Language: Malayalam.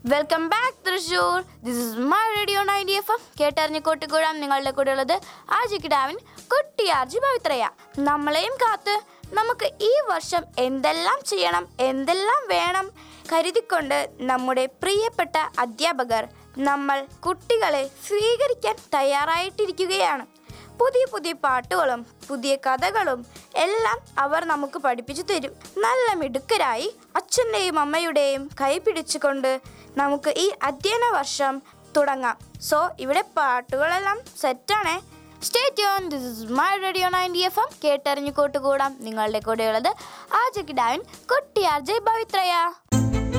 welcome back Thrissur this is my radio ninety F M കേട്ടറിഞ്ഞ് കൂട്ടുകൂടാൻ നിങ്ങളുടെ കൂടെ ഉള്ളത് ആജിക്കിടാവിൻ കുട്ടിയാർജി പവിത്രയ നമ്മളെയും കാത്ത് നമുക്ക് ഈ വർഷം എന്തെല്ലാം ചെയ്യണം എന്തെല്ലാം വേണം കരുതിക്കൊണ്ട് നമ്മുടെ പ്രിയപ്പെട്ട അധ്യാപകർ നമ്മൾ കുട്ടികളെ സ്വീകരിക്കാൻ തയ്യാറായിട്ടിരിക്കുകയാണ് പുതിയ പുതിയ പാട്ടുകളും പുതിയ കഥകളും എല്ലാം അവർ നമുക്ക് പഠിപ്പിച്ചു തരും നല്ല മിടുക്കരായി അച്ഛൻ്റെയും അമ്മയുടെയും കൈ പിടിച്ചുകൊണ്ട് നമുക്ക് ഈ അധ്യയന വർഷം തുടങ്ങാം സോ ഇവിടെ പാട്ടുകളെല്ലാം സെറ്റാണേ stay tune this is my radio ninety F M കേട്ടറിഞ്ഞു കൂട്ടുകൂടാം നിങ്ങളുടെ കൂടെയുള്ളത് ആ ജക്കിഡാവിൻ കുട്ടിയാർ ജയ് പവിത്രയ